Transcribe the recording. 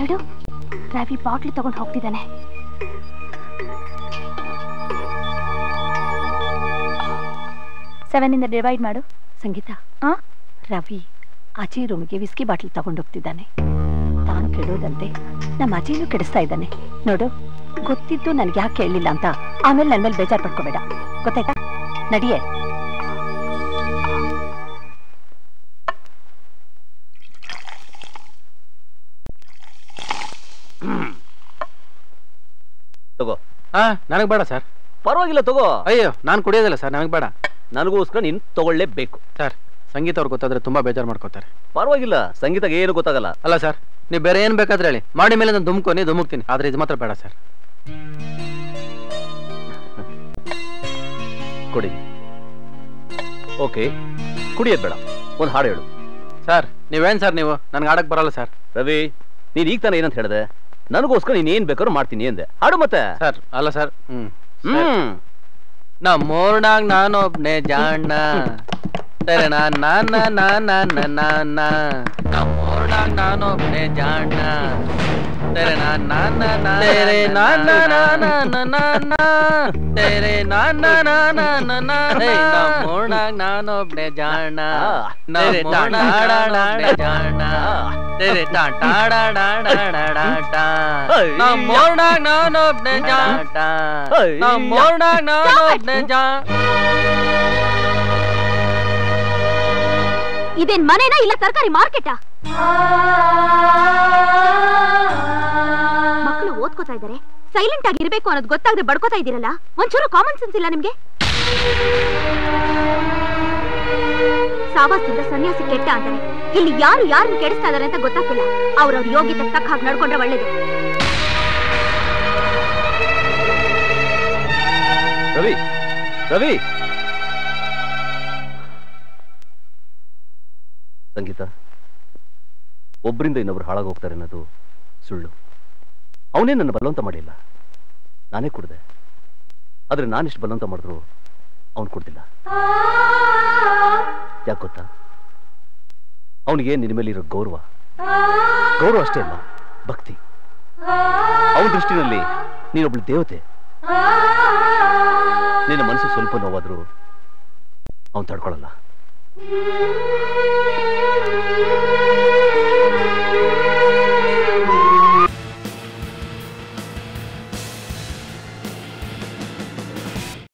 ನೋಡು ರವಿ ಬಾಟ್ಲಿ ತಗೊಂಡು ಹೋಗ್ತಿದ್ದಾನೆ ಸೆವೆನ್ ಇಂದ ಡಿವೈಡ್ ಮಾಡು ಸಂಗೀತ ಆ? ರವಿ ಆಚೆ ರೂಮಿಗೆ ವಿಸ್ಕಿ ಬಾಟ್ಲಿ ತಗೊಂಡೋಗ್ತಿದ್ದಾನೆ ತಾನು ಕೆಡೋದಂತೆ ನಮ್ಮ ಅಜಯನು ಕೆಡಿಸ್ತಾ ಇದ್ದಾನೆ ನೋಡು ಗೊತ್ತಿದ್ದು ನನಗೆ ಯಾಕೆ ಕೇಳಲಿಲ್ಲ ಅಂತ ಆಮೇಲೆ ನನ್ನ ಮೇಲೆ ಬೇಜಾರು ಪಡ್ಕೋಬೇಡ ಗೊತ್ತಾಯ್ತಾ ನಡಿಯೇ ತಗೋ ಹಾ ನನಗೆ ಬೇಡ ಸರ್ ಪರವಾಗಿಲ್ಲ ತಗೋ ಅಯ್ಯೋ ನಾನು ಕುಡಿಯೋದಿಲ್ಲ ಸರ್ ನನಗೆ ಬೇಡ ನನಗೋಸ್ಕರ ನೀನ್ ತಗೊಳ್ಳೇಬೇಕು ಸರ್ ಸಂಗೀತ ಅವ್ರು ಗೊತ್ತಾದ್ರೆ ತುಂಬಾ ಬೇಜಾರು ಮಾಡ್ಕೋತಾರೆ ಪರವಾಗಿಲ್ಲ ಸಂಗೀತಗೆ ಏನು ಗೊತ್ತಾಗಲ್ಲ ಅಲ್ಲ ಸರ್ ನೀವು ಬೇರೆ ಏನು ಬೇಕಾದ್ರೆ ಹೇಳಿ ಮಾಡಿ ಮೇಲೆ ನಾನು ದುಮ್ಕೊನಿ ದುಮುಕ್ತೀನಿ ಆದ್ರೆ ಇದು ಮಾತ್ರ ಬೇಡ ಸರ್ ಕೊಡಿ ಓಕೆ ಕುಡಿಯೋದ್ ಬೇಡ ಒಂದು ಹಾಡು ಹೇಳು ಸರ್ ನೀವೇನ್ ಸರ್ ನೀವು ನನ್ಗೆ ಆಡಕ್ ಬರಲ್ಲ ಸರ್ ರವಿ ನೀನ್ ಈಗ ತಾನೇ ಏನಂತ ಹೇಳಿದೆ ನನಗೋಸ್ಕರ ನೀನ್ ಏನ್ ಬೇಕಾದ್ರೂ ಮಾಡ್ತೀನಿ ಅಂದೆ ಹಾಡು ಮತ್ತೆ ಸರ್ ಅಲ್ಲ ಸರ್ ಹ್ಮ್ ಹ್ಮ್ ನಮ್ಮೂರ್ನಾಗ ನಾನೊಬ್ನೇ ಜಾಣ ತೆರೆ ನಾನ್ ನಾನ್ ನಾನ್ ನಾನ್ ನಾನ್ ನಾನ್ ನಾನ್ ನಾ. ನಮ್ಮೂರ್ನಾಗ ನಾನೊಬ್ನೇ ಜಾಣ ತೆರೆ ನಾನ್ ನಾನ್ ನಾನ್ ನಾನ್ ತೆರೆ ನಾನ್ ನಾನ್ ನಾನ್ ನಾನ್ ನಾನ್ ನಾ. ತೆರೆ ನಾನ್ ನಾನ್ ನಾನ್ ನಾನ್ ನಾನ್ ನಾನ್ ನಾ. ನಮ್ಮೂರ್ನಾಗ ನಾನೊಬ್ನೇ ಜಾಣ ನಮ್ಮೂರ್ನಾಗ ನಾನೊಬ್ನೇ ಜಾಣ ತೆರೆ ಟಾ ಟಾ ಡಾ ಡಾ ಡಾ ಡಾ ಡಾ ಟಾ. ನಮ್ಮೂರ್ನಾಗ ನಾನೊಬ್ನೇ ಜಾಣ ನಮ್ಮೂರ್ನಾಗ ನಾನೊಬ್ನೇ ಜಾಣ ಇದೇನ್ ಮನೆನಾ ಇಲ್ಲ ತರಕಾರಿ ಮಾರ್ಕೆಟಾ ಮಕ್ಕಳು ಓದ್ಕೋತಾ ಇದಾರೆ ಸೈಲೆಂಟ್ ಆಗಿ ಇರ್ಬೇಕು ಅನ್ನೋದು ಗೊತ್ತಾಗದೆ ಬಡ್ಕೋತಾ ಇದ್ದೀರಲ್ಲ ಒಂಚೂರು ಕಾಮನ್ ಸೆನ್ಸ್ ಇಲ್ಲ ನಿಮ್ಗೆ ಸಾವಾಸದಿಂದ ಸನ್ಯಾಸಿ ಕೆಟ್ಟ ಅಂತಾರೆ ಇಲ್ಲಿ ಯಾರು ಯಾರನ್ನ ಕೆಡಿಸ್ತಾ ಇದಾರೆ ಅಂತ ಗೊತ್ತಾಗ್ತಿಲ್ಲ ಅವ್ರವ್ರ ಯೋಗ್ಯತೆ ತಕ್ಕ ಹಾಗೆ ನಡ್ಕೊಂಡ್ರೆ ಒಳ್ಳೇದು ರವಿ ರವಿ ಸಂಗೀತ ಒಬ್ಬರಿಂದ ಇನ್ನೊಬ್ರು ಹಾಳಾಗಿ ಹೋಗ್ತಾರೆ ಅನ್ನೋದು ಸುಳ್ಳು ಅವನೇ ನನ್ನ ಬಲವಂತ ಮಾಡಿಲ್ಲ ನಾನೇ ಕುಡ್ದೆ ಆದ್ರೆ ನಾನಿಷ್ಟು ಬಲವಂತ ಮಾಡಿದ್ರು ಅವನು ಕುಡ್ದಿಲ್ಲ ಯಾಕೆ ಗೊತ್ತಾ ಅವನಿಗೆ ನಿನ್ನ ಮೇಲೆ ಇರೋ ಗೌರವ ಗೌರವ ಅಷ್ಟೇ ಅಲ್ಲ ಭಕ್ತಿ ಅವನ ದೃಷ್ಟಿನಲ್ಲಿ ನೀನೊಬ್ಳು ದೇವತೆ ನಿನ್ನ ಮನಸ್ಸು ಸ್ವಲ್ಪ ನೋವಾದ್ರೂ ಅವನು ತಡ್ಕೊಳ್ಳಲ್ಲ